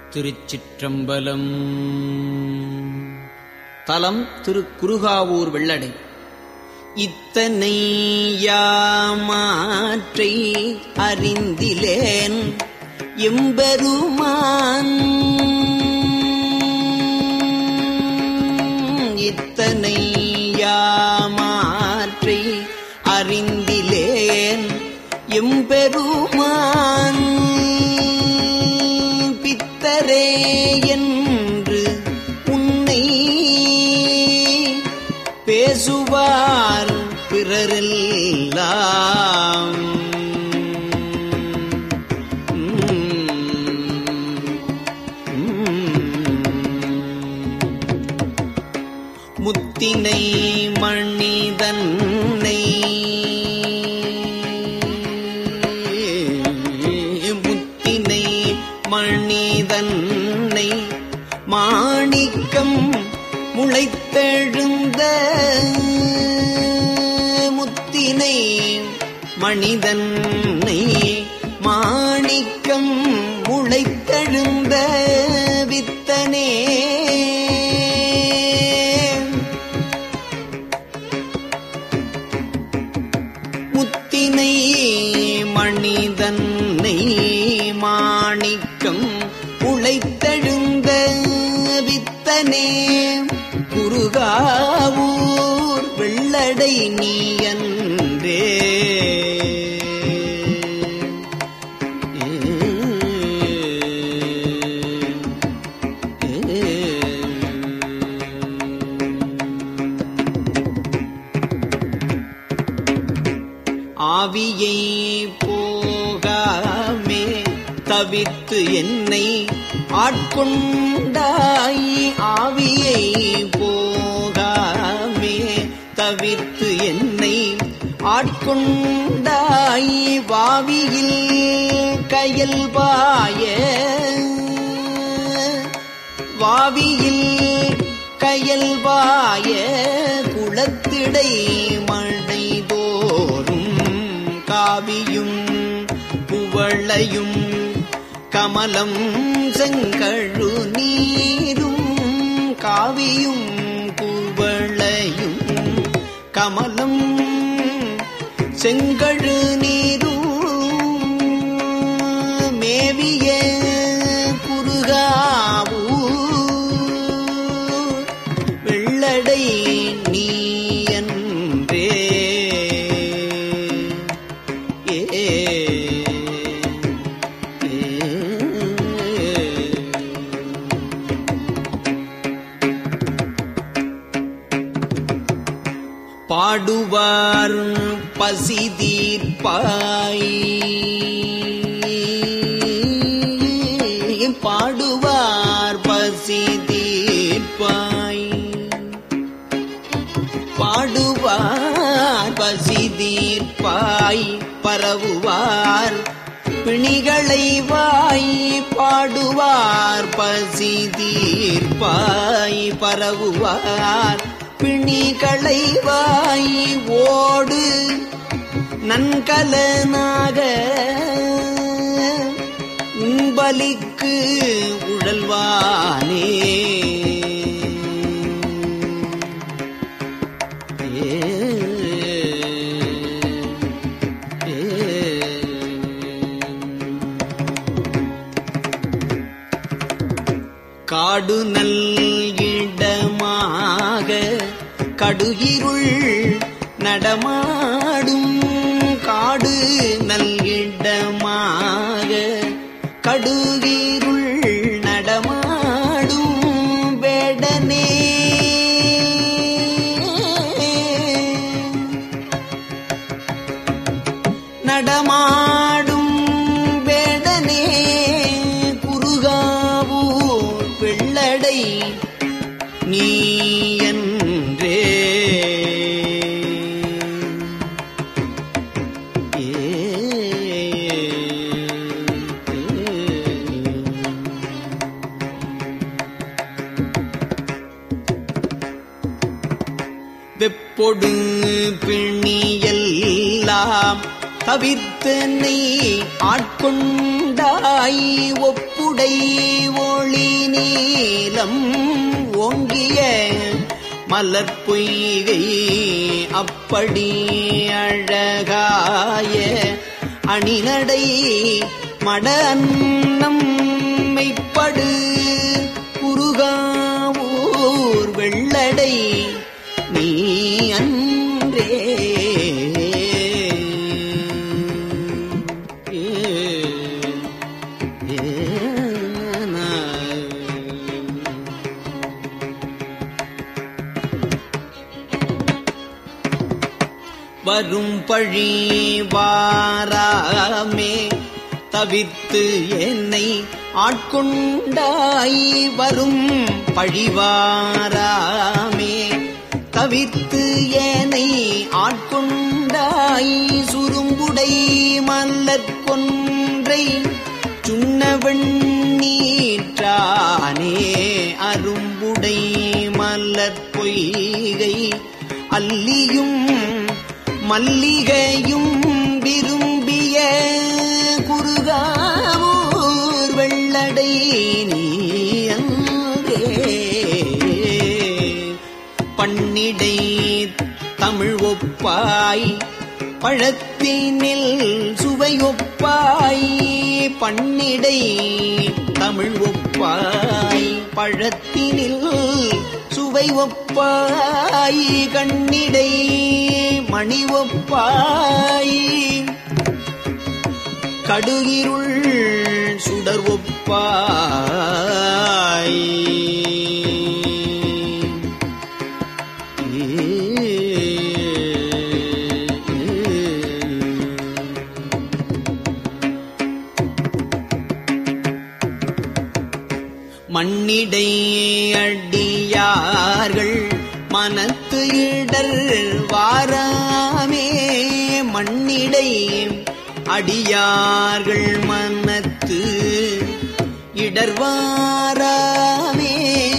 திருச்சிற்றம்பலம் தலம் திரு குருகாவூர் வெள்ளடை இத்தனை யாமாற்றை அறிந்திலேன் எம்பெருமான் இத்தனை யாமாற்றை அறிந்திலேன் எம்பெருமான் பித்தரே என்று உன்னை பேசுவார் பிறரெல்லாம் முத்தினை மணிதன்னை முத்தினை மணிதன்னை மாணிக்கம் முளைத்தெழுந்த முத்தினை மணிதன்னை மாணிக்கம் முளைத்தெழுந்த வித்தனே முத்தினை மணிதன்னை மாணிக்கம் உழைத்தெழுந்த வித்தனே குருகாவூர் வெள்ளடை நீயன்றே ஆவியை போகாமே தவிர்த்து என்னை ஆட்கொண்டாய் ஆவியை போகாமே தவிர்த்து என்னை ஆட்கொண்டாய் வாவியில் கயல் பாய வாவியில் கயல் பாய குளத்திடை மழை தோறும் காவியும் புவளையும் கமலம் செங்கழு நீரும் காவியும் புவளையும் கமலம் செங்கழு நீரும் மேவிய குருகாவூ வெள்ளடை நீ அன்றே ஏ பாடுவார் பசி தீர்ப்பாய் பாடுவார் பசி தீர்ப்பாய் பாடுவார் பசி தீர்ப்பாய் பரவுவார் பிணிகளை வாய் பாடுவார் பசி தீர்ப்பாய் பரவுவார் பிணிகளை வாய் ஓடு நன்கலனாக உம்பலிக்கு உழல்வானே ஏ காடு நல்லிடமாக கடுகிருள் நடமாடும் காடு நல்லிடமாக கடுகிருள் நடமாடும் வேடனே நடமாடும் வேடனே குருகாவூர் வெள்ளடை நீ என்றே வெப்பொடு பிணியெல்லாம் தவிர்த்தனை ஆட்கொண்டாய் ஒப்புடை ஒளி நீலம் ஓங்கிய மலர்பொய்கை அப்படி அழகாய அணிநடை மட அன்னம் மெய்ப்படு குருகாவூர் வெள்ளடை நீ அன்றே வரும் பழி வாராமே தவிர்த்து என்னை ஆட்கொண்டாய் வரும் பழிவாராமே தவிர்த்து ஏனை ஆட்கொண்டாய் சுரும்புடை மல்லற் கொன்றை சுண்ணவெண்ணீற்றானே அரும்புடை மலர் பொய்கை அல்லியும் மல்லிகையும் விரும்பிய குருகாவூர் வெள்ளடை நீ அங்கே பண்ணிடை தமிழ் ஒப்பாய் பழத்தினில் சுவை ஒப்பாய் பண்ணிடை தமிழ் ஒப்பாய் பழத்தினில் சுவை ஒப்பாய் கண்ணிடை மணி ஒப்பாய் கடுகிருள் சுடர் ஒப்பாய் மண்ணிடை அடியார்கள் மனத்து இடர் வாராமே மண்ணிடை அடியார்கள் மனத்து இடர்வாராமே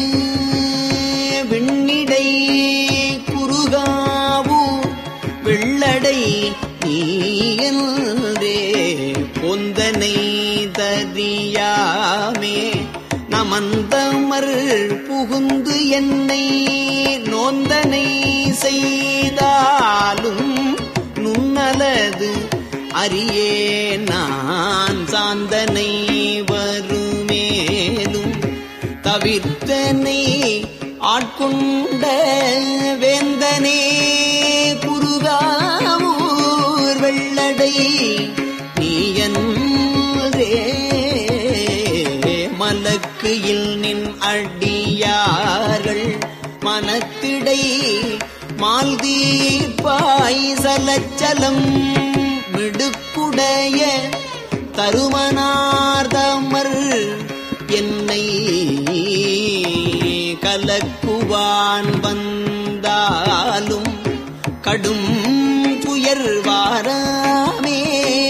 விண்ணிடை குறுகாவூ வெள்ளடை நீயன்றே பொந்தனை தரியாமே நமந்தமர் புகுந்து என்னை நோந்தனை செய்தாலும் நுண்ணலது அறியே நான் சாந்தனை வருமேலும் தவிர்த்தனை ஆட்கொண்ட வேந்தனே குருகாவூர் வெள்ளடை நீயன்றே மலக்கு இல் நின் அடியார்கள் மனத்திடை மால்தீப்பாய் சலச்சலம் மிடுக்குடைய தருமனார்தமர் என்னை கலக்குவான் வந்தாலும் கடும் துயர் வாராமே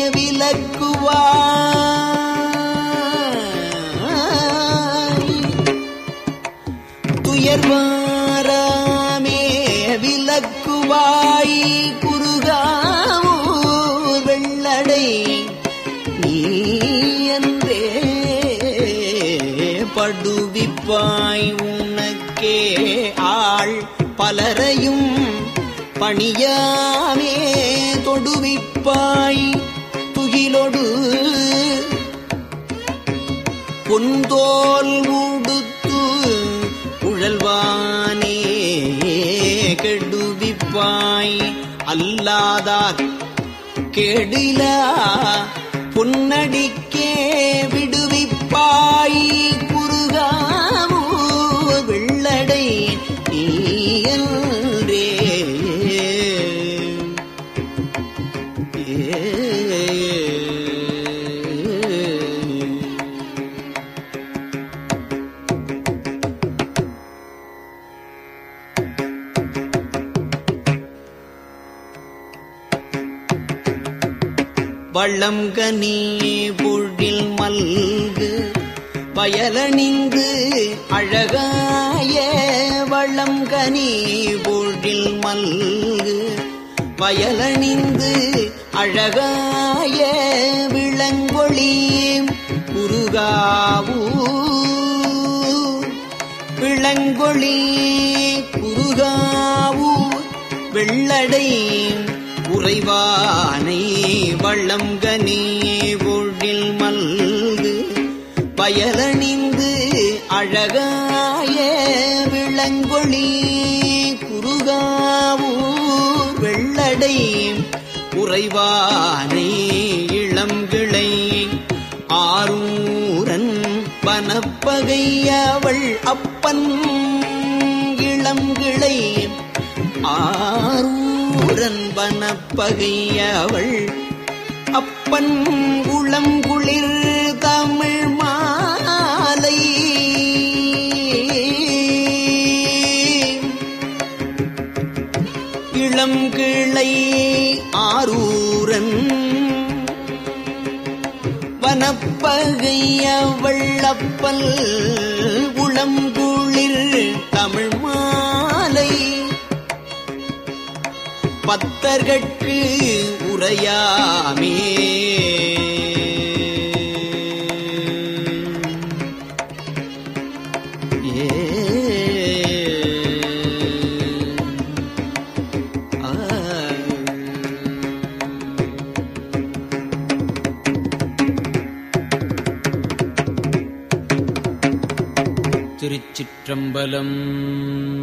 விலக்குவாய் துயர்வாராமே விலக்குவாய் குறுகாவூர் வெள்ளடை நீ அன்றே படுவிப்பாய் உனக்கே ஆள் பலரையும் பணியாமே தொடுவிப்பாய் துகிலொடு பொந்தோல் உடுத்து உழல்வானே கெடுவிப்பாய் அல்லாதார் கெடிலா பொன்னடிக்கே விடுவிப்பாய் குறுகாவோ வெள்ளடை நீயன்றே ஏ வள்ளம்கனி பொழில் மல்கு வயலணிந்து அழகாய வள்ளம்கனி பொழில் மல்கு வயலணிந்து அழகாய விளங்கொளி குருகாவூ விளங்கொளி குருகாவூ வெள்ளடை உறைவானை வள்ளங்கனே பொழில் மல்கு பயலணிந்து அழகாய விளங்கொளி குருகாவூர் வெள்ளடை உறைவானை இளங்கிளை ஆரூரன் வனப்பகை அவள் அப்பன் இளங்கிளை ஆரூரன் வனப்பகை அவள் அப்பன் உளங்குளிர் தமிழ் மாலை இளம் கிளை ஆரூரன் வனப்பகைய வள்ளப்பல் உளங்குளிர் தமிழ் மாலை பத்தர்கட்கு உரையாமே ஏ ஆ. திருச்சிற்றம்பலம்